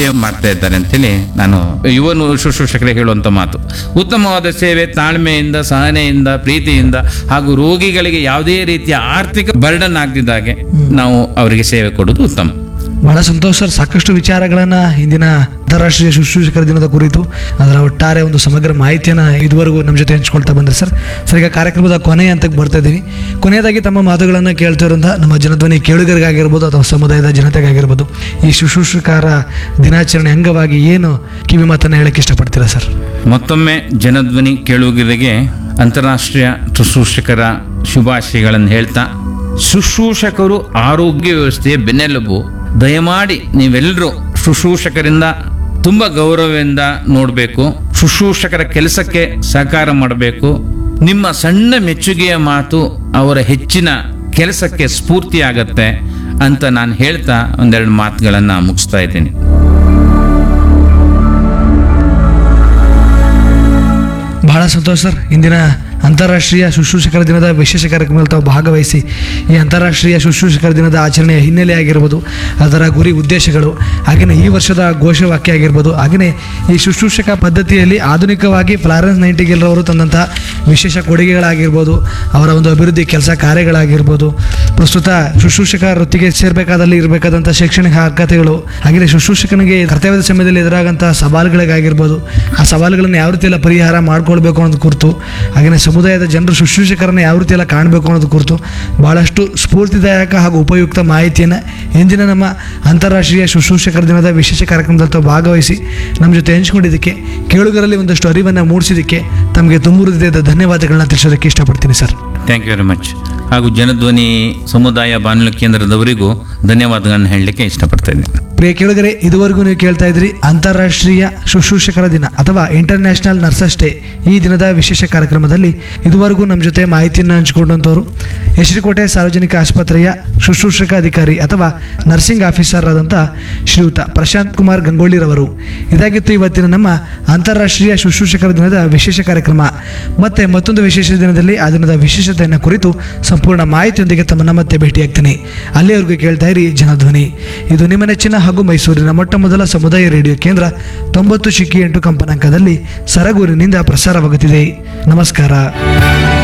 ಸೇವೆ ಮಾಡ್ತಾ ಇದ್ದಾರೆ ಅಂತೇಳಿ ನಾನು ಯುವನು ಶುಶ್ರೂಷಕರಿಗೆ ಹೇಳುವಂತ ಮಾತು ಉತ್ತಮವಾದ ಸೇವೆ ತಾಳ್ಮೆಯಿಂದ ಸಹನೆಯಿಂದ ಪ್ರೀತಿಯಿಂದ ಹಾಗೂ ರೋಗಿಗಳಿಗೆ ಯಾವುದೇ ರೀತಿಯ ಆರ್ಥಿಕ ಬರ್ಡನ್ ಆಗದಿದ್ದಾಗೆ ನಾವು ಅವರಿಗೆ ಸೇವೆ ಕೊಡೋದು ಉತ್ತಮ ಬಹಳ ಸಂತೋಷ ಸರ್ ಸಾಕಷ್ಟು ವಿಚಾರಗಳನ್ನ ಇಂದಿನ ಅಂತಾರಾಷ್ಟ್ರೀಯ ಶುಶ್ರೂಷಕರ ದಿನದ ಕುರಿತು ಅದರ ಒಟ್ಟಾರೆ ಒಂದು ಸಮಗ್ರ ಮಾಹಿತಿಯನ್ನ ಇದುವರೆಗೂ ನಮ್ಮ ಜೊತೆ ಹಂಚ್ಕೊಳ್ತಾ ಬಂದ್ರೆ ಸರ್ ಸರ್ ಈಗ ಕಾರ್ಯಕ್ರಮದ ಕೊನೆಯ ಹಂತಕ್ಕೆ ಬರ್ತಾ ಇದ್ದೀವಿ ಕೊನೆಯದಾಗಿ ತಮ್ಮ ಮಾತುಗಳನ್ನು ಕೇಳ್ತಾ ಇರೋಂಥ ನಮ್ಮ ಜನಧ್ವನಿ ಕೇಳುಗರಿಗಾಗಿರ್ಬೋದು ಅಥವಾ ಸಮುದಾಯದ ಜನತೆಗಾಗಿರ್ಬೋದು ಈ ಶುಶ್ರೂಷಕರ ದಿನಾಚರಣೆ ಅಂಗವಾಗಿ ಏನು ಕಿವಿ ಮಾತನ್ನ ಹೇಳಕ್ಕೆ ಇಷ್ಟಪಡ್ತೀರಾ ಸರ್ ಮತ್ತೊಮ್ಮೆ ಜನಧ್ವನಿ ಕೇಳುಗರಿಗೆ ಅಂತಾರಾಷ್ಟ್ರೀಯ ಶುಶ್ರೂಷಕರ ಶುಭಾಶಯಗಳನ್ನು ಹೇಳ್ತಾ ಶುಶ್ರೂಷಕರು ಆರೋಗ್ಯ ವ್ಯವಸ್ಥೆಯ ಬೆನ್ನೆಲುಬು ದಯಮಾಡಿ ನೀವೆಲ್ಲರೂ ಶುಶ್ರೂಷಕರಿಂದ ತುಂಬ ಗೌರವದಿಂದ ನೋಡಬೇಕು ಶುಶ್ರೂಷಕರ ಕೆಲಸಕ್ಕೆ ಸಹಕಾರ ಮಾಡಬೇಕು ನಿಮ್ಮ ಸಣ್ಣ ಮೆಚ್ಚುಗೆಯ ಮಾತು ಅವರ ಹೆಚ್ಚಿನ ಕೆಲಸಕ್ಕೆ ಸ್ಫೂರ್ತಿಯಾಗತ್ತೆ ಅಂತ ನಾನು ಹೇಳ್ತಾ ಒಂದೆರಡು ಮಾತುಗಳನ್ನು ಮುಗಿಸ್ತಾ ಇದ್ದೀನಿ ಬಹಳ ಸಂತೋಷ ಸರ್ ಇಂದಿನ ಅಂತಾರಾಷ್ಟ್ರೀಯ ಶುಶ್ರೂಷಕರ ದಿನದ ವಿಶೇಷ ಕಾರ್ಯಕ್ರಮದಲ್ಲಿ ತಾವು ಭಾಗವಹಿಸಿ ಈ ಅಂತಾರಾಷ್ಟ್ರೀಯ ಶುಶ್ರೂಷಕರ ದಿನದ ಆಚರಣೆಯ ಹಿನ್ನೆಲೆ ಆಗಿರ್ಬೋದು ಅದರ ಗುರಿ ಉದ್ದೇಶಗಳು ಹಾಗೆಯೇ ಈ ವರ್ಷದ ಘೋಷವಾಕ್ಯ ಆಗಿರ್ಬೋದು ಹಾಗೆಯೇ ಈ ಶುಶ್ರೂಷಕ ಪದ್ಧತಿಯಲ್ಲಿ ಆಧುನಿಕವಾಗಿ ಫ್ಲಾರೆನ್ಸ್ ನೈಂಟಿಗೆಲ್ ಅವರು ತಂದಂತಹ ವಿಶೇಷ ಕೊಡುಗೆಗಳಾಗಿರ್ಬೋದು ಅವರ ಒಂದು ಅಭಿವೃದ್ಧಿ ಕೆಲಸ ಕಾರ್ಯಗಳಾಗಿರ್ಬೋದು ಪ್ರಸ್ತುತ ಶುಶ್ರೂಷಕ ವೃತ್ತಿಗೆ ಸೇರಬೇಕಾದಲ್ಲಿ ಇರಬೇಕಾದಂಥ ಶೈಕ್ಷಣಿಕ ಅರ್ಹತೆಗಳು ಹಾಗೆಯೇ ಶುಶ್ರೂಷಕನಿಗೆ ಕರ್ತವ್ಯದ ಸಮಯದಲ್ಲಿ ಎದುರಾಗಂತಹ ಸವಾಲುಗಳಿಗಾಗಿರ್ಬೋದು ಆ ಸವಾಲುಗಳನ್ನು ಯಾವ ರೀತಿ ಎಲ್ಲ ಪರಿಹಾರ ಮಾಡ್ಕೊಳ್ಬೇಕು ಅನ್ನೋದು ಕುರಿತು ಹಾಗೆಯೇ ಸಮುದಾಯದ ಜನರು ಶುಶ್ರೂಷಕರನ್ನು ಯಾವ ರೀತಿ ಎಲ್ಲ ಕಾಣಬೇಕು ಅನ್ನೋದು ಕುರಿತು ಬಹಳಷ್ಟು ಸ್ಫೂರ್ತಿದಾಯಕ ಹಾಗೂ ಉಪಯುಕ್ತ ಮಾಹಿತಿಯನ್ನು ಇಂದಿನ ನಮ್ಮ ಅಂತಾರಾಷ್ಟ್ರೀಯ ಶುಶ್ರೂಷಕರ ದಿನದ ವಿಶೇಷ ಕಾರ್ಯಕ್ರಮದಲ್ಲಿ ತಾವು ಭಾಗವಹಿಸಿ ನಮ್ಮ ಜೊತೆ ಹಂಚ್ಕೊಂಡಿದ್ದಕ್ಕೆ ಕೇಳುಗರಲ್ಲಿ ಒಂದಷ್ಟು ಅರಿವನ್ನು ಮೂಡಿಸಿದ್ದಕ್ಕೆ ತಮಗೆ ತುಂಬ ಹೃದಯದ ಧನ್ಯವಾದಗಳನ್ನ ತಿಳಿಸೋದಕ್ಕೆ ಇಷ್ಟಪಡ್ತೀನಿ sir thank you very much ಹಾಗೂ ಜನಧ್ವನಿ ಸಮುದಾಯ ಬಾನುಲಿ ಕೇಂದ್ರದವರಿಗೂ ಧನ್ಯವಾದಗಳನ್ನು ಹೇಳಲಿಕ್ಕೆ ಇಷ್ಟಪಡ್ತಾ ಇದ್ದೀನಿ ಪ್ರಿಯ ಕೇಳುಗರೆ ಇದುವರೆಗೂ ನೀವು ಕೇಳ್ತಾ ಇದ್ರಿ ಅಂತಾರಾಷ್ಟ್ರೀಯ ಶುಶ್ರೂಷಕರ ದಿನ ಅಥವಾ ಇಂಟರ್ನ್ಯಾಷನಲ್ ನರ್ಸಸ್ ಡೇ ಈ ದಿನದ ವಿಶೇಷ ಕಾರ್ಯಕ್ರಮದಲ್ಲಿ ಇದುವರೆಗೂ ನಮ್ಮ ಜೊತೆ ಮಾಹಿತಿಯನ್ನು ಹಂಚಿಕೊಂಡಂಥವ್ರು ಯಶರಿಕೋಟೆ ಸಾರ್ವಜನಿಕ ಆಸ್ಪತ್ರೆಯ ಶುಶ್ರೂಷಕ ಅಧಿಕಾರಿ ಅಥವಾ ನರ್ಸಿಂಗ್ ಆಫೀಸರ್ ಆದಂಥ ಶ್ರೀಯುತ ಪ್ರಶಾಂತ್ ಕುಮಾರ್ ಗಂಗೊಳ್ಳಿರವರು ಇದಾಗಿತ್ತು ಇವತ್ತಿನ ನಮ್ಮ ಅಂತಾರಾಷ್ಟ್ರೀಯ ಶುಶ್ರೂಷಕರ ದಿನದ ವಿಶೇಷ ಕಾರ್ಯಕ್ರಮ ಮತ್ತೆ ಮತ್ತೊಂದು ವಿಶೇಷ ದಿನದಲ್ಲಿ ಆ ದಿನದ ವಿಶೇಷತೆಯನ್ನು ಕುರಿತು ಸಂಪೂರ್ಣ ಮಾಹಿತಿಯೊಂದಿಗೆ ತಮ್ಮನ್ನ ಮತ್ತೆ ಭೇಟಿಯಾಗ್ತೀನಿ ಅಲ್ಲಿಯವರೆಗೂ ಕೇಳ್ತಾ ಇರಿ ಜನಧ್ವನಿ ಇದು ನಿಮ್ಮ ನೆಚ್ಚಿನ ಹಾಗೂ ಮೈಸೂರಿನ ಮೊಟ್ಟ ಮೊದಲ ಸಮುದಾಯ ರೇಡಿಯೋ ಕೇಂದ್ರ ತೊಂಬತ್ತು ಶಿಕ್ಕಿ ಎಂಟು ಕಂಪನಾಂಕದಲ್ಲಿ ಸರಗೂರಿನಿಂದ ಪ್ರಸಾರವಾಗುತ್ತಿದೆ ನಮಸ್ಕಾರ